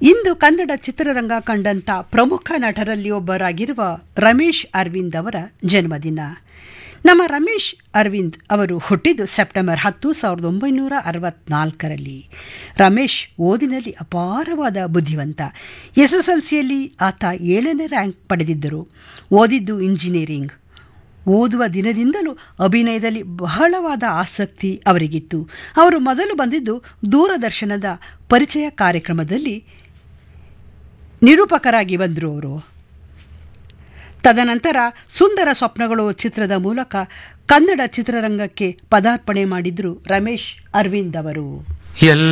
ಇಂದು ಕನ್ನಡ ಚಿತ್ರರಂಗ ಕಂಡಂಥ ಪ್ರಮುಖ ನಟರಲ್ಲಿ ಒಬ್ಬರಾಗಿರುವ ರಮೇಶ್ ಅರವಿಂದ್ ಅವರ ಜನ್ಮದಿನ ನಮ್ಮ ರಮೇಶ್ ಅರವಿಂದ್ ಅವರು ಹುಟ್ಟಿದ್ದು ಸೆಪ್ಟೆಂಬರ್ ಹತ್ತು ಸಾವಿರದ ಒಂಬೈನೂರ ಅರವತ್ನಾಲ್ಕರಲ್ಲಿ ರಮೇಶ್ ಓದಿನಲ್ಲಿ ಅಪಾರವಾದ ಬುದ್ಧಿವಂತ ಎಸ್ ಎಸ್ ಎಲ್ ಸಿಯಲ್ಲಿ ಆತ ಏಳನೇ ರ್ಯಾಂಕ್ ಪಡೆದಿದ್ದರು ಓದಿದ್ದು ಇಂಜಿನಿಯರಿಂಗ್ ಓದುವ ದಿನದಿಂದಲೂ ಅಭಿನಯದಲ್ಲಿ ಬಹಳವಾದ ಆಸಕ್ತಿ ಅವರಿಗಿತ್ತು ಅವರು ಮೊದಲು ಬಂದಿದ್ದು ದೂರದರ್ಶನದ ಪರಿಚಯ ಕಾರ್ಯಕ್ರಮದಲ್ಲಿ ನಿರೂಪಕರಾಗಿ ಬಂದರು ಅವರು ತದನಂತರ ಸುಂದರ ಸ್ವಪ್ನಗಳು ಚಿತ್ರದ ಮೂಲಕ ಕನ್ನಡ ಚಿತ್ರರಂಗಕ್ಕೆ ಪದಾರ್ಪಣೆ ಮಾಡಿದ್ರು ರಮೇಶ್ ಅರವಿಂದ್ ಅವರು ಎಲ್ಲ